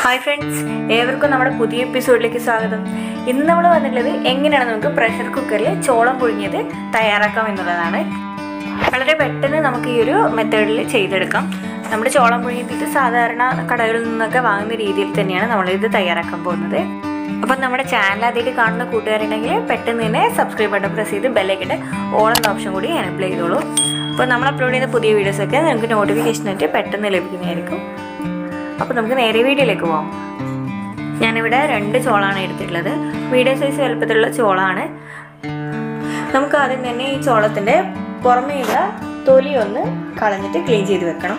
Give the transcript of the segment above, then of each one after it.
hi friends ഏവർക്കും നമ്മുടെ പുതിയ എപ്പിസോഡിലേക്ക് സ്വാഗതം ഇന്ന് നമ്മൾ വന്നിട്ടുള്ളത് എങ്ങനെയാണ് നമുക്ക് പ്രഷർ കുക്കറിൽ ചോളം പുഴുങ്ങിയത് തയ്യാറാക്കാം എന്നുള്ളതാണ് വളരെ പെട്ടെന്ന് നമുക്ക് ഈ ഒരു മെത്തേഡിൽ ചെയ്തെടുക്കാം നമ്മുടെ ചോളം പുഴുങ്ങിയിട്ട് സാധാരണ കടകളിൽ നിന്നൊക്കെ വാങ്ങുന്ന രീതിയിൽ തന്നെയാണ് നമ്മളിത് തയ്യാറാക്കാൻ പോകുന്നത് അപ്പം നമ്മുടെ ചാനൽ ആദ്യമായിട്ട് കാണുന്ന കൂട്ടുകാരുണ്ടെങ്കിൽ പെട്ടെന്ന് തന്നെ സബ്സ്ക്രൈബ് ബട്ടൺ പ്രസ് ചെയ്ത് ബെല്ലൈക്കിട്ട് ഓൾ എന്ന ഓപ്ഷൻ കൂടി എനേബിൾ ചെയ്തോളൂ അപ്പോൾ നമ്മൾ അപ്ലോഡ് ചെയ്യുന്ന പുതിയ വീഡിയോസൊക്കെ നിങ്ങൾക്ക് നോട്ടിഫിക്കേഷനായിട്ട് പെട്ടെന്ന് ലഭിക്കുന്നതായിരിക്കും അപ്പോൾ നമുക്ക് നേരെ വീഡിയോയിലേക്ക് പോകാം ഞാനിവിടെ രണ്ട് ചോളാണ് എടുത്തിട്ടുള്ളത് മീഡിയം സൈസ് വലുപ്പത്തിലുള്ള ചോളാണ് നമുക്ക് ആദ്യം തന്നെ ഈ ചോളത്തിൻ്റെ പുറമേയുള്ള തൊലി ഒന്ന് കളഞ്ഞിട്ട് ക്ലീൻ ചെയ്ത് വെക്കണം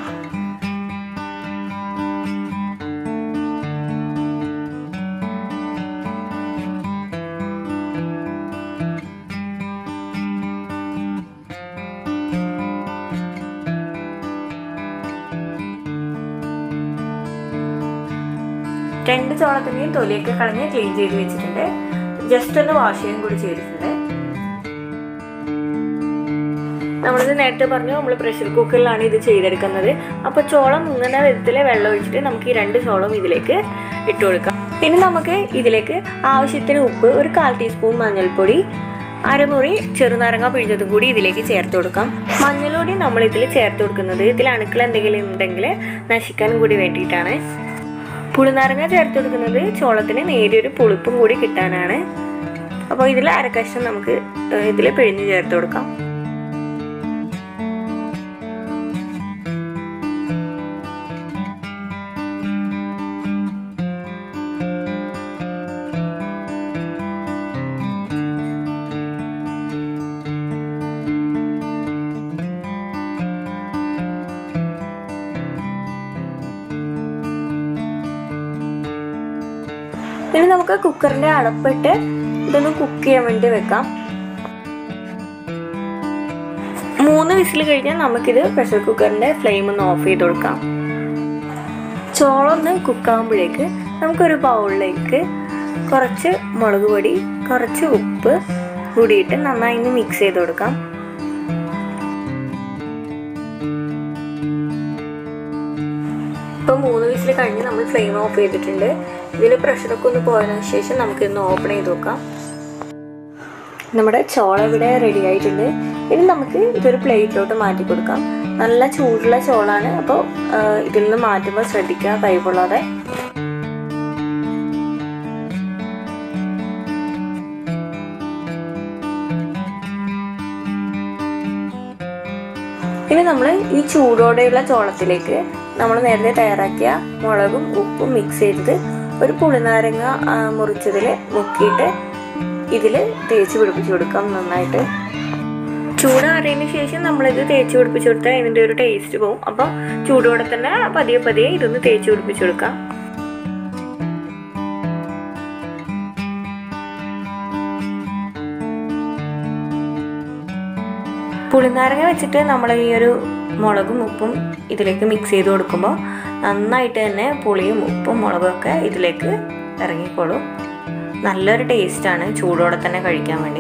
രണ്ട് ചോളത്തിൻ്റെയും തൊലിയൊക്കെ കളഞ്ഞ് ക്ലീൻ ചെയ്ത് വെച്ചിട്ടുണ്ട് ജസ്റ്റ് ഒന്ന് വാഷ് ചെയ്യുകയും കൂടി ചെയ്തിട്ടുണ്ട് നമ്മളിത് നേരത്തെ പറഞ്ഞു നമ്മൾ പ്രഷർ കുക്കറിലാണ് ഇത് ചെയ്തെടുക്കുന്നത് അപ്പോൾ ചോളം മുങ്ങുന്ന വിധത്തിൽ വെള്ളം ഒഴിച്ചിട്ട് നമുക്ക് ഈ രണ്ട് ചോളവും ഇതിലേക്ക് ഇട്ട് കൊടുക്കാം പിന്നെ നമുക്ക് ഇതിലേക്ക് ആവശ്യത്തിന് ഉപ്പ് ഒരു കാൽ ടീസ്പൂൺ മഞ്ഞൾപ്പൊടി അരമുറി ചെറുനാരങ്ങ പിഴിഞ്ഞതും കൂടി ഇതിലേക്ക് ചേർത്ത് കൊടുക്കാം മഞ്ഞൾപ്പൊടി നമ്മൾ ഇതിൽ ചേർത്ത് കൊടുക്കുന്നത് ഇതിൽ അണുക്കൾ എന്തെങ്കിലും ഉണ്ടെങ്കിൽ നശിക്കാൻ കൂടി വേണ്ടിയിട്ടാണ് പുളിനാരങ്ങ ചേർത്ത് കൊടുക്കുന്നത് ചോളത്തിന് നേരിയൊരു പുളിപ്പും കൂടി കിട്ടാനാണ് അപ്പോൾ ഇതിൽ അരക്കഷ്ണം നമുക്ക് ഇതിൽ പിഴിഞ്ഞ് ചേർത്ത് കൊടുക്കാം ഇനി നമുക്ക് കുക്കറിന്റെ അടപ്പിട്ട് ഇതൊന്ന് കുക്ക് ചെയ്യാൻ വേണ്ടി വെക്കാം മൂന്ന് വിസിൽ കഴിഞ്ഞാൽ നമുക്കിത് പ്രഷർ കുക്കറിന്റെ ഫ്ലെയിം ഒന്ന് ഓഫ് ചെയ്ത് കൊടുക്കാം ചോളം ഒന്ന് കുക്കാകുമ്പോഴേക്ക് നമുക്കൊരു ബൗളിലേക്ക് കുറച്ച് മുളക് പൊടി കുറച്ച് ഉപ്പ് കൂടിയിട്ട് നന്നായി ഒന്ന് മിക്സ് ചെയ്ത് കൊടുക്കാം ഇപ്പോൾ മൂന്ന് വിസിൽ കഴിഞ്ഞ് നമ്മൾ ഫ്ലെയിം ഓഫ് ചെയ്തിട്ടുണ്ട് ഇതിൽ പ്രഷറൊക്കെ ഒന്ന് പോയതിനു ശേഷം നമുക്കിന്ന് ഓപ്പൺ ചെയ്ത് നോക്കാം നമ്മുടെ ചോള ഇവിടെ റെഡി ആയിട്ടുണ്ട് ഇനി നമുക്ക് ഇതൊരു പ്ലേറ്റിലോട്ട് മാറ്റി കൊടുക്കാം നല്ല ചൂടുള്ള ചോളാണ് അപ്പോൾ ഇതിൽ നിന്ന് മാറ്റുമ്പോൾ ശ്രദ്ധിക്കുക കൈകൊള്ളാതെ ഇനി നമ്മൾ ഈ ചൂടോടെയുള്ള ചോളത്തിലേക്ക് നമ്മൾ നേരത്തെ തയ്യാറാക്കിയ മുളകും ഉപ്പും മിക്സ് ചെയ്തത് ഒരു പുളിനാരങ്ങ മുറിച്ചതിൽ മുക്കിയിട്ട് ഇതിൽ തേച്ച് പിടിപ്പിച്ച് കൊടുക്കാം നന്നായിട്ട് ചൂടാറിയതിന് ശേഷം നമ്മളിത് തേച്ച് പിടിപ്പിച്ച് കൊടുത്താൽ ഇതിൻ്റെ ഒരു ടേസ്റ്റ് പോകും അപ്പം ചൂടോടെ തന്നെ പതിയെ പതിയെ ഇതൊന്ന് തേച്ച് പിടിപ്പിച്ച് കൊടുക്കാം പുളിനാരങ്ങ വെച്ചിട്ട് നമ്മൾ ഈ ഒരു മുളകും ഉപ്പും ഇതിലേക്ക് മിക്സ് ചെയ്ത് കൊടുക്കുമ്പോൾ നന്നായിട്ട് തന്നെ പുളിയും ഉപ്പും മുളകും ഒക്കെ ഇതിലേക്ക് ഇറങ്ങിക്കോളും നല്ലൊരു ടേസ്റ്റാണ് ചൂടോടെ തന്നെ കഴിക്കാൻ വേണ്ടി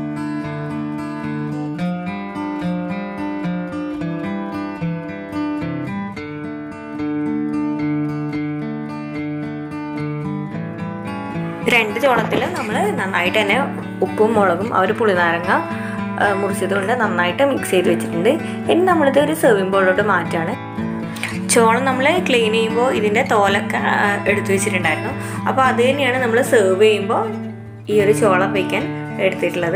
രണ്ട് ചോളത്തിൽ നമ്മൾ നന്നായിട്ട് തന്നെ ഉപ്പും മുളകും ആ ഒരു പുളിനാരങ്ങ മുറിച്ചത് കൊണ്ട് നന്നായിട്ട് മിക്സ് ചെയ്ത് വെച്ചിട്ടുണ്ട് ഇനി നമ്മളിത് ഒരു സെർവിങ് ബോളിലോട്ട് മാറ്റാണ് ചോളം നമ്മൾ ക്ലീൻ ചെയ്യുമ്പോൾ ഇതിൻ്റെ തോലൊക്കെ എടുത്തു വെച്ചിട്ടുണ്ടായിരുന്നു അപ്പോൾ അത് തന്നെയാണ് നമ്മൾ സെർവ് ചെയ്യുമ്പോൾ ഈ ഒരു ചോളം വയ്ക്കാൻ എടുത്തിട്ടുള്ളത്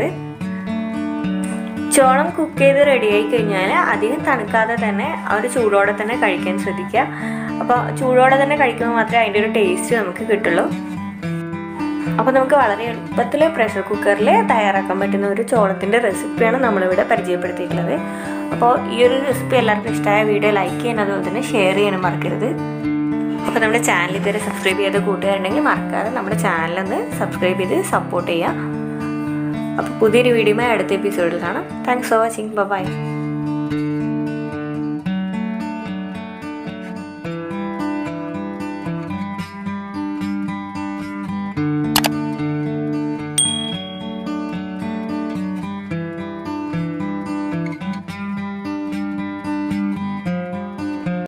ചോളം കുക്ക് ചെയ്ത് റെഡിയായി കഴിഞ്ഞാൽ അധികം തണുക്കാതെ തന്നെ ആ ഒരു ചൂടോടെ തന്നെ കഴിക്കാൻ ശ്രദ്ധിക്കുക അപ്പോൾ ചൂടോടെ തന്നെ കഴിക്കുമ്പോൾ മാത്രമേ അതിൻ്റെ ഒരു ടേസ്റ്റ് നമുക്ക് കിട്ടുള്ളൂ അപ്പോൾ നമുക്ക് വളരെ എളുപ്പത്തിൽ പ്രഷർ കുക്കറിൽ തയ്യാറാക്കാൻ പറ്റുന്ന ഒരു ചോളത്തിൻ്റെ റെസിപ്പിയാണ് നമ്മളിവിടെ പരിചയപ്പെടുത്തിയിട്ടുള്ളത് അപ്പോൾ ഈ ഒരു റെസിപ്പി എല്ലാവർക്കും ഇഷ്ടമായ വീഡിയോ ലൈക്ക് ചെയ്യാൻ അതുപോലെ തന്നെ ഷെയർ ചെയ്യാനും മറക്കരുത് അപ്പോൾ നമ്മുടെ ചാനൽ ഇതുവരെ സബ്സ്ക്രൈബ് ചെയ്ത കൂട്ടുകാരുണ്ടെങ്കിൽ മറക്കാതെ നമ്മുടെ ചാനലൊന്ന് സബ്സ്ക്രൈബ് ചെയ്ത് സപ്പോർട്ട് ചെയ്യുക അപ്പോൾ പുതിയൊരു വീഡിയോയുമായി അടുത്ത എപ്പിസോഡിൽ കാണാം താങ്ക്സ് ഫോർ വാച്ചിങ് ബൈ